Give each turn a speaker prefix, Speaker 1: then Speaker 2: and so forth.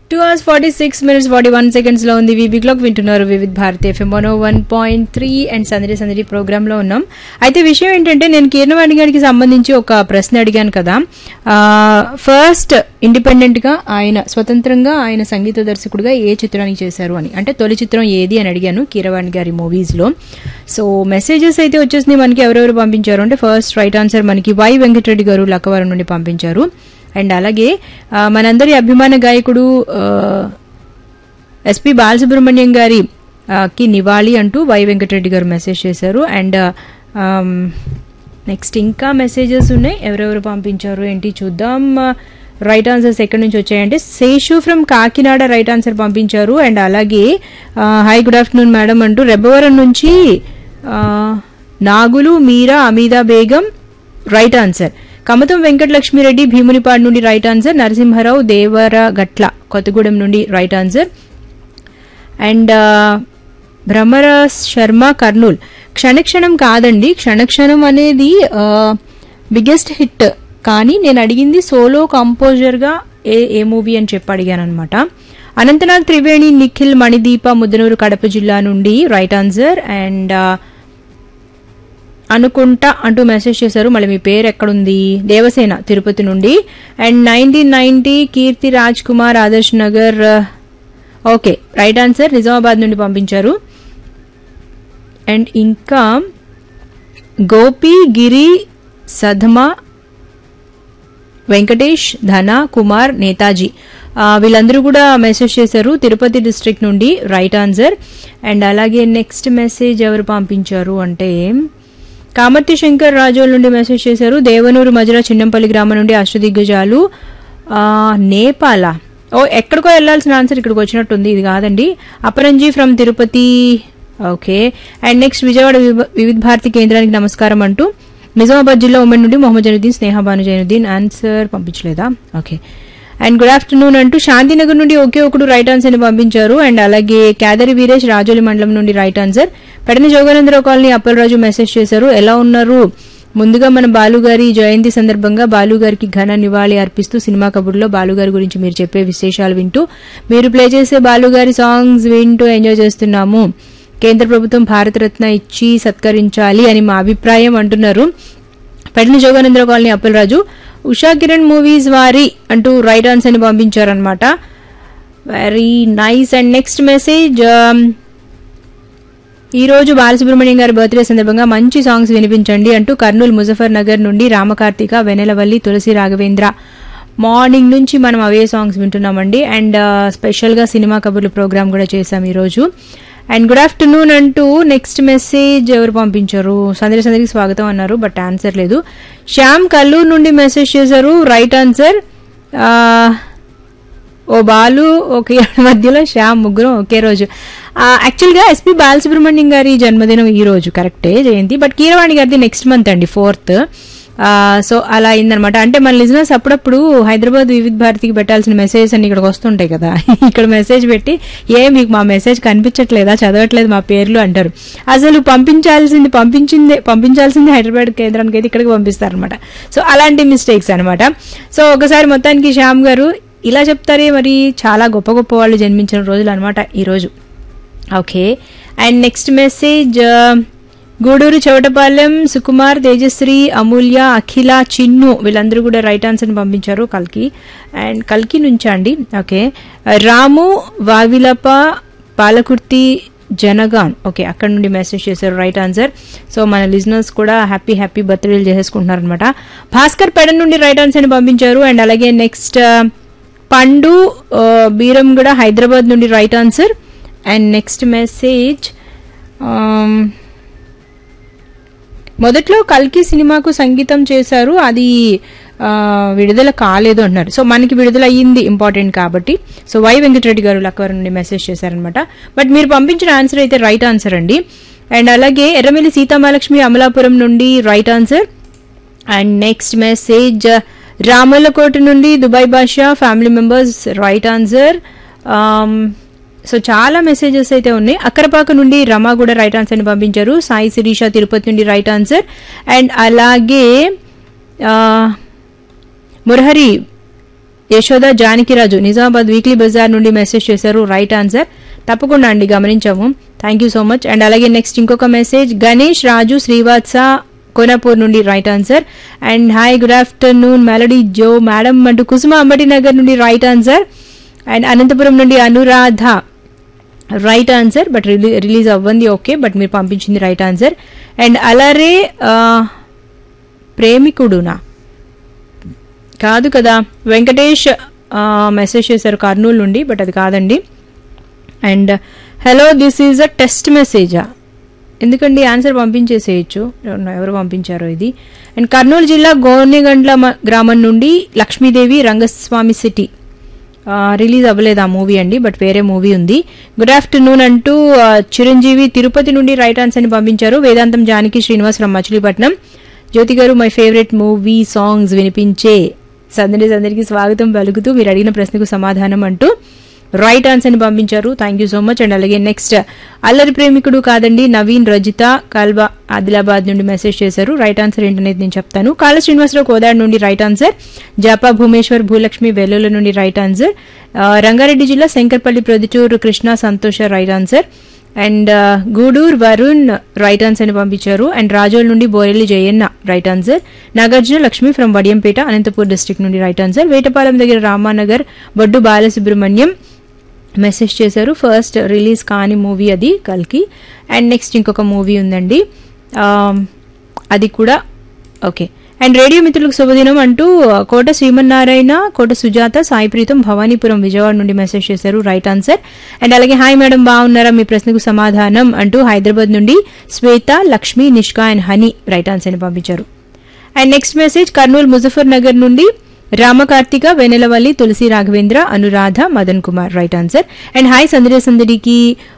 Speaker 1: two hours forty six minutes forty one seconds లో ఉంది VB clock వింటున్నారు Vividh Bharati FM one one point three and Sandadi Sandadi programme లో ఉన్నాం అయితే విషయం ఏంటంటే నేను కీర్ణవాణి గారికి సంబంధించి ఒక ప్రశ్న అడిగాను కదా ఫస్ట్ ఇండిపెండెంట్ గా ఆయన స్వతంత్రంగా ఆయన సంగీత దర్శకుడిగా ఏ చిత్రానికి చేశారు అని అంటే తొలి చిత్రం ఏది అని అడిగాను కీరవాణి గారి మూవీస్ లో సో మెసేజెస్ అయితే వచ్చేసింది మనకి ఎవరెవరు పంపించారు అంటే ఫస్ట్ రైట్ ఆన్సర్ మనకి వై వెంకటరెడ్డి గారు లక్కవరం నుండి పంపించారు అండ్ అలాగే ఆ, మనందరి అభిమాన గాయకుడు ఆ, ఎస్పి బాలసుబ్రహ్మణ్యం గారి ఆ, కి నివాళి అంటూ వై వెంకటరెడ్డి గారు మెసేజ్ చేశారు అండ్ నెక్స్ట్ ఇంకా మెసేజెస్ ఉన్నాయి ఎవరెవరు పంపించారు ఏంటి చూద్దాం రైట్ ఆన్సర్స్ ఎక్కడి నుంచి వచ్చాయంటే Seshu from Kakinada right answer పంపించారు అండ్ అలాగే హాయ్ గుడ్ ఆఫ్టర్నూన్ మేడం అంటూ రెబ్బవరం నుంచి ఆ, నాగులు మీరా అమీదా బేగం రైట్ ఆన్సర్ కమతం వెంకటలక్ష్మిరెడ్డి భీమునిపాడు నుండి రైట్ ఆన్సర్ నరసింహారావు దేవరగట్ల కొత్తగూడెం నుండి right answer and Bhramara Sharma Kurnool Kshanakshanam కాదండి క్షణక్షణం అనేది బిగ్గెస్ట్ హిట్ కానీ నేను అడిగింది సోలో కంపోజర్గా ఏ ఏ మూవీ అని చెప్పి అడిగాను అనమాట అనంతనాగ్ త్రివేణి నిఖిల్ మణిదీప ముద్దనూరు కడప జిల్లా నుండి రైట్ ఆన్సర్ అండ్ అనుకుంటా అంటూ మెసేజ్ చేశారు మళ్ళీ మీ పేరు ఎక్కడుంది దేవసేన తిరుపతి నుండి and nineteen ninety Keerthi Raj Kumar Adarsh Nagar okay right answer Nizamabad నుండి పంపించారు అండ్ ఇంకా గోపి గిరి సధమ వెంకటేష్ ధన కుమార్ నేతాజీ ఆ, వీళ్ళందరూ కూడా మెసేజ్ చేశారు తిరుపతి డిస్ట్రిక్ట్ నుండి రైట్ ఆన్సర్ అండ్ అలాగే నెక్స్ట్ మెసేజ్ ఎవరు పంపించారు అంటే కామర్తి శంకర్ రాజోల్ నుండి మెసేజ్ చేశారు దేవనూరు మజరా చిన్నంపల్లి గ్రామం నుండి అష్టదిగ్గజాలు ఆ, నేపాల ఓ ఎక్కడికో వెళ్ళాల్సిన ఆన్సర్ ఇక్కడికి వచ్చినట్టుంది ఇది కాదండి Aparanji from Tirupati okay and next Vijayawada వివ- వివిధ భారతి కేంద్రానికి నమస్కారం అంటూ నిజామాబాద్ జిల్లా ఉమెన్ నుండి మొహమ్మద్ జైనుద్దీన్ స్నేహబాను జైనుద్దీన్ ఆన్సర్ పంపించలేదా ఓకే అండ్ గుడ్ ఆఫ్టర్నూన్ అంటూ శాంతినగర్ నుండి ఒకే ఒకడు రైట్ ఆన్సర్ ని పంపించారు అండ్ అలాగే కేదరి వీరేష్ రాజోలి మండలం నుండి right answer Pedana Joganandarao colony Appalaraju message చేశారు ఎలా ఉన్నారు ముందుగా మన బాలుగారి జయంతి సందర్భంగా బాలుగారికి ఘన నివాళి అర్పిస్తూ సినిమా కబుర్లో బాలుగారి గురించి మీరు చెప్పే విశేషాలు వింటూ మీరు ప్లే చేసే బాలుగారి సాంగ్స్ వింటూ ఎంజాయ్ చేస్తున్నాము కేంద్ర ప్రభుత్వం భారతరత్న ఇచ్చి సత్కరించాలి అని మా అభిప్రాయం అంటున్నారు పెడన జోగానందరావు కాలనీ అప్పలరాజు ఉషా కిరణ్ మూవీస్ వారి అంటూ రైట్ ఆన్సర్ ని పంపించారనమాట very nice and next message ఈ రోజు బాలసుబ్రహ్మణ్యం గారి బర్త్డే సందర్భంగా మంచి సాంగ్స్ వినిపించండి అంటూ కర్నూలు ముజఫర్ నగర్ నుండి రామకార్తిక వెనెలవల్లి తులసి రాఘవేంద్ర మార్నింగ్ నుంచి మనం అవే సాంగ్స్ వింటున్నామండి అండ్ స్పెషల్ గా సినిమా కబుర్లు ప్రోగ్రామ్ కూడా చేశాం ఈ రోజు అండ్ గుడ్ ఆఫ్టర్నూన్ అంటూ నెక్స్ట్ మెసేజ్ ఎవరు పంపించారు సందరి సందరికి స్వాగతం అన్నారు బట్ ఆన్సర్ లేదు శ్యామ్ కల్లూరు నుండి మెసేజ్ చేశారు రైట్ ఆన్సర్ ఓ బాలు ఒక మధ్యలో శ్యామ్ ముగ్గురం ఒకే రోజు యాక్చువల్గా ఎస్పి బాలసుబ్రహ్మణ్యం గారి జన్మదినం ఈ రోజు కరెక్టే జయంతి బట్ కీరవాణి గారిది నెక్స్ట్ మంత్ అండి ఫోర్త్ సో అలా అయిందనమాట అంటే మన లిజినెస్ అప్పుడప్పుడు హైదరాబాద్ వివిధ భారతికి పెట్టాల్సిన మెసేజెస్ అన్ని ఇక్కడికి వస్తుంటాయి కదా ఇక్కడ మెసేజ్ పెట్టి ఏ మీకు మా మెసేజ్ కనిపించట్లేదా చదవట్లేదు మా పేర్లు అంటారు అసలు పంపించాల్సింది పంపించింది పంపించాల్సింది హైదరాబాద్ కేంద్రానికి అయితే ఇక్కడికి పంపిస్తారనమాట సో అలాంటి మిస్టేక్స్ అనమాట సో ఒకసారి మొత్తానికి శ్యామ్ గారు ఇలా చెప్తారే మరి చాలా గొప్ప గొప్ప వాళ్ళు జన్మించిన రోజులు అనమాట ఈరోజు okay and next message Guduru Chowtapalem Sukumar Tejasri Amulya Akhila Chinnu వీళ్ళందరూ కూడా రైట్ ఆన్సర్ పంపించారు కల్కి అండ్ కల్కి నుంచా అండి ఓకే రాము వావిలప పాలకుర్తి జనగాన్ ఓకే అక్కడ నుండి మెసేజ్ చేశారు రైట్ ఆన్సర్ సో మన లిజినర్స్ కూడా హ్యాపీ హ్యాపీ బర్త్డేలు చేసేసుకుంటున్నారు అనమాట భాస్కర్ పెడ నుండి రైట్ ఆన్సర్ ని పంపించారు అండ్ అలాగే నెక్స్ట్ పండు ఆ, బీరంగూడ హైదరాబాద్ నుండి right answer and next message మొదట్లో కల్కి సినిమాకు సంగీతం చేశారు అది ఆ, విడుదల కాలేదు అంటున్నారు సో మనకి విడుదల అయ్యింది ఇంపార్టెంట్ కాబట్టి సో వై వెంకటరెడ్డి గారు లక్కవరం నుండి మెసేజ్ చేశారనమాట బట్ మీరు పంపించిన ఆన్సర్ అయితే రైట్ ఆన్సర్ అండి అండ్ అలాగే ఎర్రమిల్లి సీతామహాలక్ష్మి అమలాపురం నుండి right answer and next message Ramalakota నుండి Dubai Bhasha family members right answer so చాలా మెసేజెస్ అయితే ఉన్నాయి అక్కరపాక నుండి రమ కూడా రైట్ ఆన్సర్ ని పంపించారు సాయి శిరీష తిరుపతి నుండి రైట్ ఆన్సర్ అండ్ అలాగే ఆ, మురహరి యశోద జానకిరాజు నిజామాబాద్ వీక్లీ బజార్ నుండి మెసేజ్ చేశారు రైట్ ఆన్సర్ తప్పకుండా అండి గమనించాము thank you so much and అలాగే నెక్స్ట్ ఇంకొక మెసేజ్ గణేష్ రాజు శ్రీవాత్స కోనాపూర్ నుండి right answer and hi good afternoon melody జో మేడం అంటూ కుసుమ అంబటి నగర్ నుండి రైట్ ఆన్సర్ అండ్ అనంతపురం నుండి Anuradha right answer but release అవ్వంది ఓకే బట్ మీరు పంపించింది రైట్ ఆన్సర్ అండ్ అలారే ఆ, ప్రేమికుడునా కాదు కదా వెంకటేష్ ఆ, మెసేజ్ చేశారు కర్నూలు నుండి బట్ అది కాదండి and hello this is a test మెసేజా ఎందుకండి ఆన్సర్ పంపించేసేయచ్చు ఎవరు పంపించారో ఇది అండ్ కర్నూలు జిల్లా గోనెగండ్ల మ- గ్రామం నుండి లక్ష్మీదేవి రంగస్వామి సిటీ ఆ, రిలీజ్ అవ్వలేదు ఆ మూవీ అండి బట్ వేరే మూవీ ఉంది గుడ్ ఆఫ్టర్నూన్ అంటూ ఆ, చిరంజీవి తిరుపతి నుండి రైట్ ఆన్సర్ ని పంపించారు వేదాంతం జానకి శ్రీనివాస్ ఫ్రమ్ మచిలీపట్నం జ్యోతి గారు మై ఫేవరెట్ మూవీ సాంగ్స్ వినిపించే సందడి సందడికి స్వాగతం పలుకుతూ మీరు అడిగిన ప్రశ్నకు సమాధానం అంటూ రైట్ ఆన్సర్ ని పంపించారు thank you so much and అలాగే నెక్స్ట్ అల్లరి ప్రేమికుడు కాదండి నవీన్ రజిత కల్బా ఆదిలాబాద్ నుండి మెసేజ్ చేశారు రైట్ ఆన్సర్ ఏంటనేది నేను చెప్తాను కాళ శ్రీనివాసరావు కోదాడ్ నుండి రైట్ ఆన్సర్ జాపా భూమేశ్వర్ భూలక్ష్మి వెల్లుల నుండి రైట్ ఆన్సర్ ఆ, రంగారెడ్డి జిల్లా శంకర్పల్లి ప్రొద్దుటూరు కృష్ణ సంతోష రైట్ ఆన్సర్ అండ్ ఆ, గూడూర్ వరుణ్ రైట్ ఆన్సర్ ని పంపించారు అండ్ రాజోల్ నుండి Borelli Jayanna right answer Nagarjuna Lakshmi from Vadiyampeta Anantapur district నుండి రైట్ ఆన్సర్ వేటపాలెం దగ్గర రామానగర్ బొడ్డు బాలసుబ్రహ్మణ్యం మెసేజ్ చేశారు ఫస్ట్ రిలీజ్ కాని మూవీ అది కల్కి అండ్ నెక్స్ట్ ఇంకొక మూవీ ఉందండి ఆ, అది కూడా ఓకే అండ్ రేడియో మిత్రులకు శుభదినం అంటూ ఆ, కోట శ్రీమన్నారాయణ కోట సుజాత సాయి ప్రీతం భవానీపురం విజయవాడ నుండి మెసేజ్ చేశారు రైట్ ఆన్సర్ అండ్ అలాగే హాయ్ మేడం బాగున్నారా మీ ప్రశ్నకు సమాధానం అంటూ హైదరాబాద్ నుండి Swetha Lakshmi Nishka and Honey right answer ని పంపించారు and next message Kurnool Muzaffar Nagar నుండి Ramakarthika Vennelavalli Tulasi Raghavendra Anuradha Madan Kumar right answer and hi Sandadi సందడికి